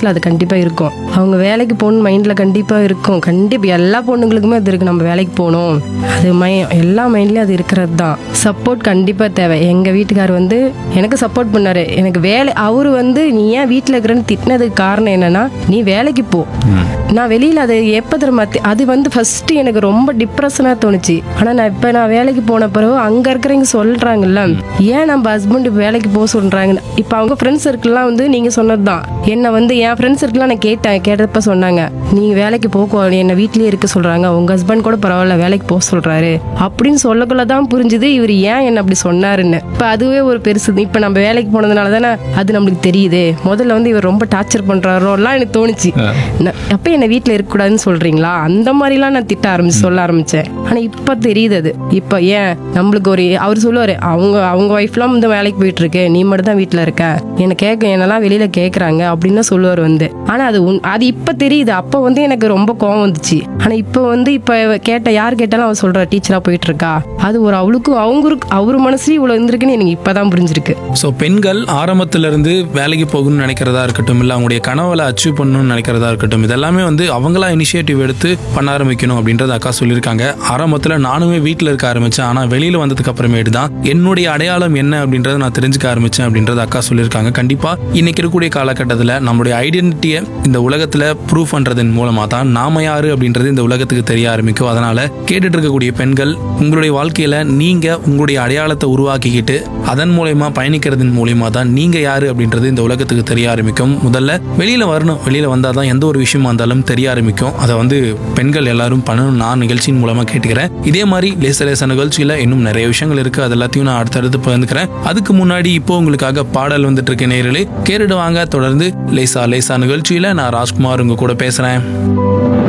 மனசுல அது கண்டிப்பா இருக்கும் அவங்க வேலைக்கு போகணும் மைண்ட்ல கண்டிப்பா இருக்கும் கண்டிப்பா எல்லா பொண்ணுங்களுக்குமே அது இருக்கு நம்ம வேலைக்கு போகணும் அது மை எல்லா மைண்ட்லயும் அது இருக்கிறது தான் சப்போர்ட் கண்டிப்பா தேவை எங்க வீட்டுக்கார் வந்து எனக்கு சப்போர்ட் பண்ணாரு எனக்கு வேலை அவரு வந்து நீ ஏன் வீட்டில் இருக்கிறேன்னு திட்டினதுக்கு காரணம் என்னன்னா நீ வேலைக்கு போ நான் வெளியில அது எப்போ தெரியுமா தி- அது வந்து ஃபர்ஸ்ட் எனக்கு ரொம்ப டிப்ரெஷனா தோணுச்சு ஆனா நான் இப்ப நான் வேலைக்கு போன பிறகு அங்க இருக்கிறவங்க சொல்றாங்கல்ல ஏன் நம்ம ஹஸ்பண்ட் வேலைக்கு போக சொல்றாங்க இப்ப அவங்க ஃப்ரெண்ட்ஸ் சர்க்கிள்லாம் வந்து நீங்க சொன்னதுதான் என்ன வந்து என் ஃப்ரெண்ட்ஸ் சர்க்கிள்லாம் நான் கேட்டேன் கேட்டப்ப சொன்னாங்க நீங்க வேலைக்கு போக என்ன வீட்லயே இருக்க சொல்றாங்க உங்க ஹஸ்பண்ட் கூட பரவாயில்ல வேலைக்கு போக சொல்றாரு அப்படின்னு சொல்லக்குள்ள தான் புரிஞ்சுது இவர் ஏன் என்ன அப்படி சொன்னாருன்னு இப்ப அதுவே ஒரு பெருசு இப்ப நம்ம வேலைக்கு போனதுனால தானே அது நம்மளுக்கு தெரியுது முதல்ல வந்து இவர் ரொம்ப டார்ச்சர் பண்றாரோலாம் எனக்கு தோணுச்சு நான் அப்ப என்ன வீட்ல இருக்க கூடாதுன்னு சொல்றீங்களா அந்த மாதிரிலாம் நான் திட்ட ஆரம்பிச்சு சொல்ல ஆரம்பிச்சேன் ஆனா இப்ப தெரியுது அது இப்ப ஏன் நம்மளுக்கு ஒரு அவர் சொல்லுவாரு அவங்க அவங்க ஒய்ஃப்லாம் வந்து வேலைக்கு போயிட்டு இருக்கு நீ மட்டும் தான் வீட்டுல இருக்க என்ன கேட்க என்னெல்லாம் வெளியில கேக்குறாங்க அப்படின்னு தான் சொல்லுவார் வந்து ஆனா அது உன்- அது இப்ப தெரியுது அப்ப வந்து எனக்கு ரொம்ப கோவம் வந்துச்சு ஆனா இப்ப வந்து இப்ப கேட்ட யார் கேட்டாலும் அவ சொல்றா டீச்சரா போயிட்டு இருக்கா அது ஒரு அவளுக்கும் அவங்களுக்கு அவர் மனசுலயும் இவ்வளவு இருந்திருக்குன்னு எனக்கு இப்பதான் புரிஞ்சிருக்கு ஸோ பெண்கள் ஆரம்பத்துல இருந்து வேலைக்கு போகணும்னு நினைக்கிறதா இருக்கட்டும் இல்லை அவங்களுடைய கனவுல அச்சீவ் பண்ணணும்னு நினைக்கிறதா இருக்கட்டும் இதெல்லாமே வந்து அவங்களா இனிஷியேட்டிவ் எடுத்து பண்ண ஆரம்பிக்கணும் அப்படின்றத அக்கா சொல்லியிருக்காங்க ஆரம்பத்தில் நானுமே வீட்டில் இருக்க ஆரம்பித்தேன் ஆனால் வெளியில் வந்ததுக்கு அப்புறமேட்டு தான் என்னுடைய அடையாளம் என்ன அப்படின்றத நான் தெரிஞ்சுக்க ஆரம்பித்தேன் அப்படின்றத அக்கா சொல்லியிருக்காங்க கண்டிப்பாக இன்னைக்கு இருக்கக்கூடிய காலகட்டத்தில் நம்மளுடைய ஐடென்டிட்டியை இந்த உலகத்தில் ப்ரூவ் பண்ணுறதன் மூலமாக தான் நாம யாரு அப்படின்றது இந்த உலகத்துக்கு தெரிய ஆரம்பிக்கும் அதனால கேட்டுட்டு இருக்கக்கூடிய பெண்கள் உங்களுடைய வாழ்க்கையில நீங்க உங்களுடைய அடையாளத்தை உருவாக்கிக்கிட்டு அதன் மூலயமா பயணிக்கிறதன் மூலியமா தான் நீங்க யாரு அப்படின்றது இந்த உலகத்துக்கு தெரிய ஆரம்பிக்கும் முதல்ல வெளியில வரணும் வெளியில வந்தாதான் எந்த ஒரு விஷயமா இருந்தாலும் தெரிய ஆரம்பிக்கும் அதை வந்து பெண்கள் எல்லாரும் பண்ணணும் நான் நிகழ்ச்சியின் மூலமா கேட்டுக்கிறேன் இதே மாதிரி லேச லேச நிகழ்ச்சியில இன்னும் நிறைய விஷயங்கள் இருக்கு அது எல்லாத்தையும் நான் அடுத்தடுத்து பகிர்ந்துக்கிறேன் அதுக்கு முன்னாடி இப்போ உங்களுக்காக பாடல் வந்துட்டு இருக்க நேர்களே கேட்டுட்டு வாங்க தொடர்ந்து லேசா லேசா நிகழ்ச்சியில நான் ராஜ்குமார் உங்க கூட பேசுறேன்